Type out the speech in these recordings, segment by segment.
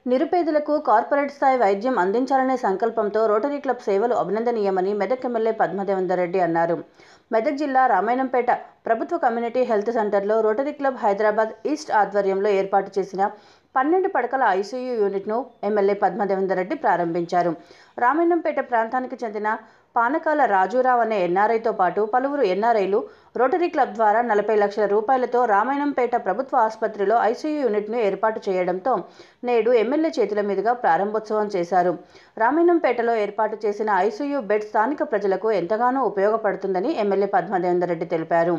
నిరుపేదలకు కార్పొరేట్ స్థాయి వైద్యం అందించాలనే సంకల్పంతో రోటరీ క్లబ్ సేవలు అభినందనీయమని మెదక్ ఎమ్మెల్యే పద్మదేవేందర్ రెడ్డి అన్నారు మెదక్ జిల్లా రామాయణంపేట ప్రభుత్వ కమ్యూనిటీ హెల్త్ సెంటర్లో రోటరీ క్లబ్ హైదరాబాద్ ఈస్ట్ ఆధ్వర్యంలో ఏర్పాటు చేసిన పన్నెండు పడకల ఐసీయూ యూనిట్ను ఎమ్మెల్యే పద్మదేవేందర్ రెడ్డి ప్రారంభించారు రామాయణంపేట ప్రాంతానికి చెందిన పానకాల రాజురావు అనే ఎన్ఆర్ఐతో పాటు పలువురు ఎన్ఆర్ఐలు రోటరీ క్లబ్ ద్వారా నలభై లక్షల రూపాయలతో రామాయణంపేట ప్రభుత్వ ఆసుపత్రిలో ఐసీయూ యూనిట్ను ఏర్పాటు చేయడంతో నేడు ఎమ్మెల్యే చేతుల మీదుగా ప్రారంభోత్సవం చేశారు రామాయణంపేటలో ఏర్పాటు చేసిన ఐసీయూ బెడ్ స్థానిక ప్రజలకు ఎంతగానో ఉపయోగపడుతుందని ఎమ్మెల్యే పద్మదేవేందర్ రెడ్డి తెలిపారు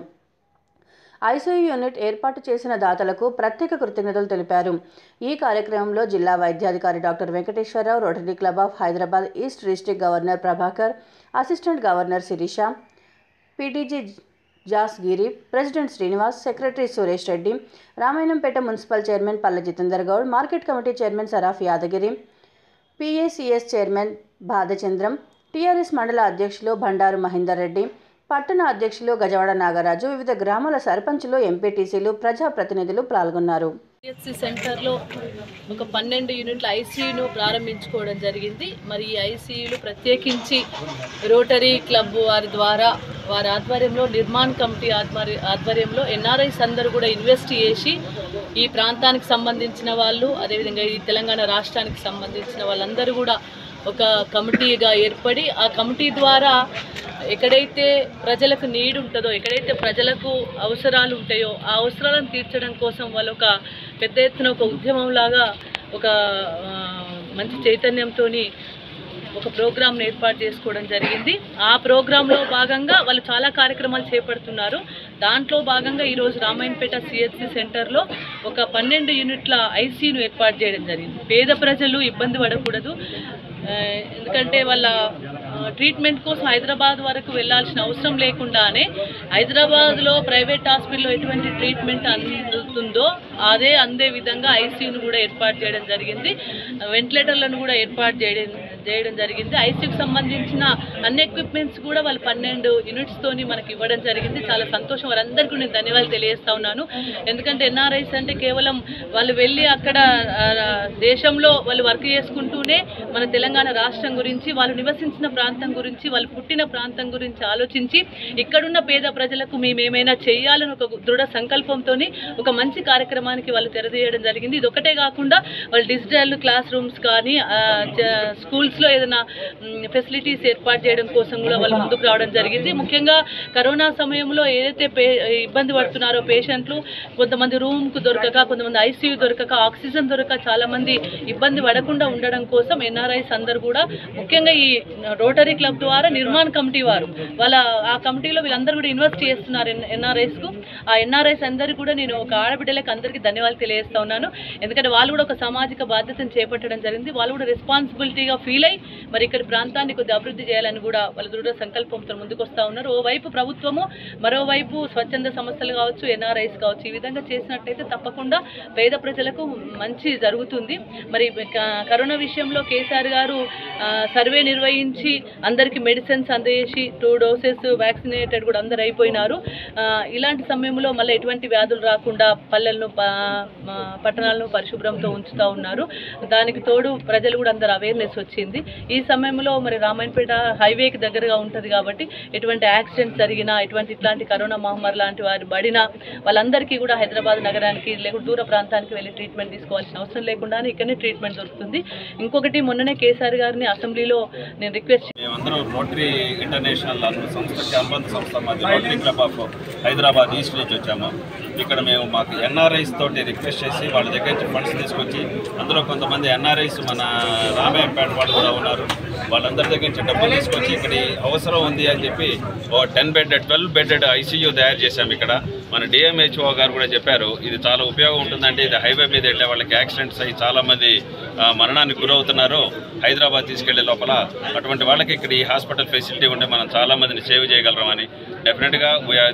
ఐసీయూ యూనిట్ ఏర్పాటు చేసిన దాతలకు ప్రత్యేక కృతజ్ఞతలు తెలిపారు ఈ కార్యక్రమంలో జిల్లా వైద్యాధికారి doctor Venkateswararao rotary club of Hyderabad east district governor Prabhakar assistant governor Sirisha PTG Jos Giri president Srinivas secretary Suresh Reddy రామాయణంపేట municipal chairman Palla Jitender Goud market committee chairman Saraf Yadagiri PACS chairman బాధచంద్రం TRS మండల అధ్యక్షులు బండారు మహేందర్ రెడ్డి పట్టణ అధ్యక్షులు గజవాడ నాగరాజు వివిధ గ్రామాల సర్పంచులు ఎంపీటీసీలు ప్రజాప్రతినిధులు పాల్గొన్నారు పిహెచ్సి సెంటర్లో ఒక పన్నెండు యూనిట్ల ఐసీయూను ప్రారంభించుకోవడం జరిగింది మరి ఈ ఐసీయూలు ప్రత్యేకించి రోటరీ క్లబ్ వారి ద్వారా వారి ఆధ్వర్యంలో నిర్మాణ్ కమిటీ ఆధ్వర్య ఆధ్వర్యంలో ఎన్ఆర్ఐస్ అందరూ కూడా ఇన్వెస్ట్ చేసి ఈ ప్రాంతానికి సంబంధించిన వాళ్ళు అదేవిధంగా ఈ తెలంగాణ రాష్ట్రానికి సంబంధించిన వాళ్ళందరూ కూడా ఒక కమిటీగా ఏర్పడి ఆ కమిటీ ద్వారా ఎక్కడైతే ప్రజలకు నీడ్ ఉంటుందో ఎక్కడైతే ప్రజలకు అవసరాలు ఉంటాయో ఆ అవసరాలను తీర్చడం కోసం వాళ్ళు ఒక పెద్ద ఎత్తున ఒక ఉద్యమంలాగా ఒక ఆ, మంచి చైతన్యంతో ఒక ప్రోగ్రామ్ని ఏర్పాటు చేసుకోవడం జరిగింది ఆ ప్రోగ్రాంలో భాగంగా వాళ్ళు చాలా కార్యక్రమాలు చేపడుతున్నారు దాంట్లో భాగంగా ఈరోజు రామాయణపేట సిహెచ్సి సెంటర్లో ఒక పన్నెండు యూనిట్ల ఐసీయూను ఏర్పాటు చేయడం జరిగింది పేద ప్రజలు ఇబ్బంది పడకూడదు ఆ, ఎందుకంటే వాళ్ళ ఆ, ట్రీట్మెంట్ కోసం హైదరాబాద్ వరకు వెళ్ళాల్సిన అవసరం లేకుండానే హైదరాబాద్లో ప్రైవేట్ హాస్పిటల్లో ఎటువంటి ట్రీట్మెంట్ అందుతుందో అదే అందే విధంగా ఐసీయూను కూడా ఏర్పాటు చేయడం జరిగింది వెంటిలేటర్లను కూడా ఏర్పాటు చేయడం చేయడం జరిగింది ఐసీయూకి సంబంధించిన అన్ని ఎక్విప్మెంట్స్ కూడా వాళ్ళు పన్నెండు యూనిట్స్ తోని మనకి ఇవ్వడం జరిగింది చాలా సంతోషం వారందరికీ నేను ధన్యవాదాలు తెలియజేస్తా ఉన్నాను ఎందుకంటే ఎన్ఆర్ఐస్ అంటే కేవలం వాళ్ళు వెళ్ళి అక్కడ ఆ, దేశంలో వాళ్ళు వర్క్ చేసుకుంటూనే మన తెలంగాణ రాష్ట్రం గురించి వాళ్ళు నివసించిన ప్రాంతం గురించి వాళ్ళు పుట్టిన ప్రాంతం గురించి ఆలోచించి ఇక్కడున్న పేద ప్రజలకు మేము ఏమైనా చేయాలని ఒక దృఢ సంకల్పంతో ఒక మంచి కార్యక్రమానికి వాళ్ళు తెరదీయడం జరిగింది ఇది ఒకటే కాకుండా వాళ్ళు డిజిటల్ క్లాస్ రూమ్స్ కానీ ఆ, జ- స్కూల్స్లో ఏదైనా ఫెసిలిటీస్ ఏర్పాటు చేయడం కోసం కూడా వాళ్ళు ముందుకు రావడం జరిగింది ముఖ్యంగా కరోనా సమయంలో ఏదైతే పే ఇబ్బంది పడుతున్నారో పేషెంట్లు కొంతమంది రూమ్కు దొరకక కొంతమంది ఐసీయూ దొరకక ఆక్సిజన్ దొరక చాలా మంది ఇబ్బంది పడకుండా ఉండడం కోసం ఎన్ఆర్ఐస్ అందరూ కూడా ముఖ్యంగా ఈ రోటరీ క్లబ్ ద్వారా నిర్మాణ్ కమిటీ వారు వాళ్ళ ఆ కమిటీలో వీళ్ళందరూ కూడా ఇన్వెస్ట్ చేస్తున్నారు ఎన్ఆర్ఐస్కు ఆ ఎన్ఆర్ఐస్ అందరికీ కూడా నేను ఒక ఆడబిడ్డలకు అందరికీ ధన్యవాదాలు తెలియజేస్తా ఉన్నాను ఎందుకంటే వాళ్ళు కూడా ఒక సామాజిక బాధ్యతను చేపట్టడం జరిగింది వాళ్ళు కూడా రెస్పాన్సిబిలిటీగా ఫీల్ అయ్యి మరి ఇక్కడ ప్రాంతాన్ని కొద్దిగా అభివృద్ధి చేయాలని కూడా వాళ్ళ దృఢ సంకల్పంతో ముందుకు వస్తూ ఉన్నారు ఓవైపు ప్రభుత్వము మరోవైపు స్వచ్ఛంద సంస్థలు కావచ్చు ఎన్ఆర్ఐస్ కావచ్చు ఈ విధంగా చేసినట్టయితే తప్పకుండా పేద ప్రజలకు మంచి జరుగుతుంది మరి క- కరోనా విషయంలో కేసీఆర్ గారు ఆ, సర్వే నిర్వహించి అందరికీ మెడిసిన్స్ అందజేసి టూ డోసెస్ వ్యాక్సినేటెడ్ కూడా అందరు అయిపోయినారు ఆ, ఇలాంటి సమయంలో మళ్ళీ ఎటువంటి వ్యాధులు రాకుండా పల్లెలను ప- మా పట్టణాలను పరిశుభ్రంతో ఉంచుతూ ఉన్నారు దానికి తోడు ప్రజలు కూడా అందరు అవేర్నెస్ వచ్చింది ఈ సమయంలో మరి రామాయణపేట హైవేకి దగ్గరగా ఉంటుంది కాబట్టి ఎటువంటి యాక్సిడెంట్స్ జరిగినా ఎటువంటి ఇట్లాంటి కరోనా మహమ్మారి లాంటి వారు పడినా వాళ్ళందరికీ కూడా హైదరాబాద్ నగరానికి లేకుంటే దూర ప్రాంతానికి వెళ్ళి ట్రీట్మెంట్ తీసుకోవాల్సిన అవసరం లేకుండానే ఇక్కడనే ట్రీట్మెంట్ దొరుకుతుంది ఇంకొకటి మొన్ననే కేసీఆర్ గారిని అసెంబ్లీలో నేను రిక్వెస్ట్ మేమందరం రోటరీ ఇంటర్నేషనల్ అన్న సంస్థకి అనుబంధ సంస్థ మాది rotary club of Hyderabad east నుంచి వచ్చాము ఇక్కడ మేము మాకు ఎన్ఆర్ఐస్ తోటి రిక్వెస్ట్ చేసి వాళ్ళ దగ్గర నుంచి ఫండ్స్ తీసుకొచ్చి అందులో కొంతమంది ఎన్ఆర్ఐస్ మన రామాయంపేట వాళ్ళు కూడా ఉన్నారు వాళ్ళందరి దగ్గర నుంచి డబ్బులు తీసుకొచ్చి ఇక్కడ ఈ అవసరం ఉంది అని చెప్పి ఓ ten bedded twelve bedded ICU తయారు చేశాము ఇక్కడ మన డిఎంహెచ్ఓ గారు కూడా చెప్పారు ఇది చాలా ఉపయోగం ఉంటుందంటే ఇది హైవే మీద వెళ్ళే వాళ్ళకి యాక్సిడెంట్స్ అయ్యి చాలామంది ఆ, మరణానికి గురవుతున్నారు హైదరాబాద్ తీసుకెళ్లే లోపల అటువంటి వాళ్ళకి ఇక్కడ ఈ హాస్పిటల్ ఫెసిలిటీ ఉంటే మనం చాలా మందిని సేవ్ చేయగలమని డెఫినెట్గా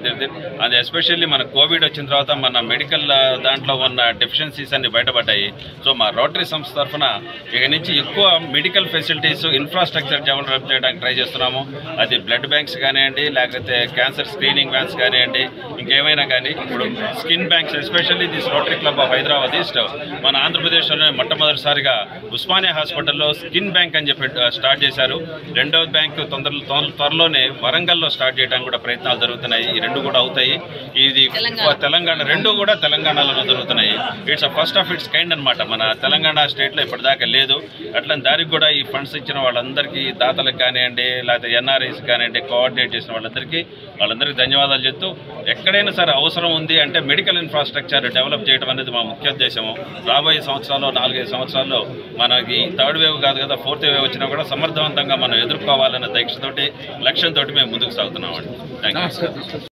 అది ఎస్పెషల్లీ మన కోవిడ్ వచ్చిన తర్వాత మన మెడికల్ దాంట్లో ఉన్న డెఫిషియన్సీస్ అన్ని బయటపడ్డాయి సో మా రోటరీ సంస్థ తరఫున ఇక నుంచి ఎక్కువ medical facilities infra infrastructure develop చేయడానికి ట్రై చేస్తున్నాము అది బ్లడ్ బ్యాంక్స్ కానివ్వండి లేకపోతే క్యాన్సర్ స్క్రీనింగ్ వ్యాన్స్ కానివ్వండి ఇంకేమైనా కానీ ఇప్పుడు skin banks especially this rotary club of Hyderabad east మన ఆంధ్రప్రదేశ్లోనే మొట్టమొదటిసారిగా ఉస్మానియా హాస్పిటల్లో స్కిన్ బ్యాంక్ అని చెప్పి స్టార్ట్ చేశారు రెండవ బ్యాంక్ తొందర త్వర- త్వరలోనే వరంగల్లో స్టార్ట్ చేయడానికి కూడా ప్రయత్నాలు జరుగుతున్నాయి ఈ రెండు కూడా అవుతాయి ఇది తెలంగాణ రెండు కూడా తెలంగాణలో జరుగుతున్నాయి it's first of its kind అన్నమాట మన తెలంగాణ స్టేట్లో ఇప్పటిదాకా లేదు అట్లా దానికి కూడా ఈ ఫండ్స్ ఇచ్చిన వాళ్ళందరికీ దాతలకు కానివ్వండి లేకపోతే ఎన్ఆర్ఐస్ కానివ్వండి కోఆర్డినేట్ చేసిన వాళ్ళందరికీ వాళ్ళందరికీ ధన్యవాదాలు చెప్తూ ఎక్కడైనా సరే అవసరం ఉంది అంటే మెడికల్ ఇన్ఫ్రాస్ట్రక్చర్ డెవలప్ చేయడం అనేది మా ముఖ్య ఉద్దేశము రాబోయే సంవత్సరాల్లో నాలుగైదు సంవత్సరాల్లో మనకి థర్డ్ వేవ్ కాదు కదా ఫోర్త్ వేవ్ వచ్చినా కూడా సమర్థవంతంగా మనం ఎదుర్కోవాలనే దీక్షతోటి లక్ష్యంతో మేము ముందుకు సాగుతున్నామండి థ్యాంక్ యూ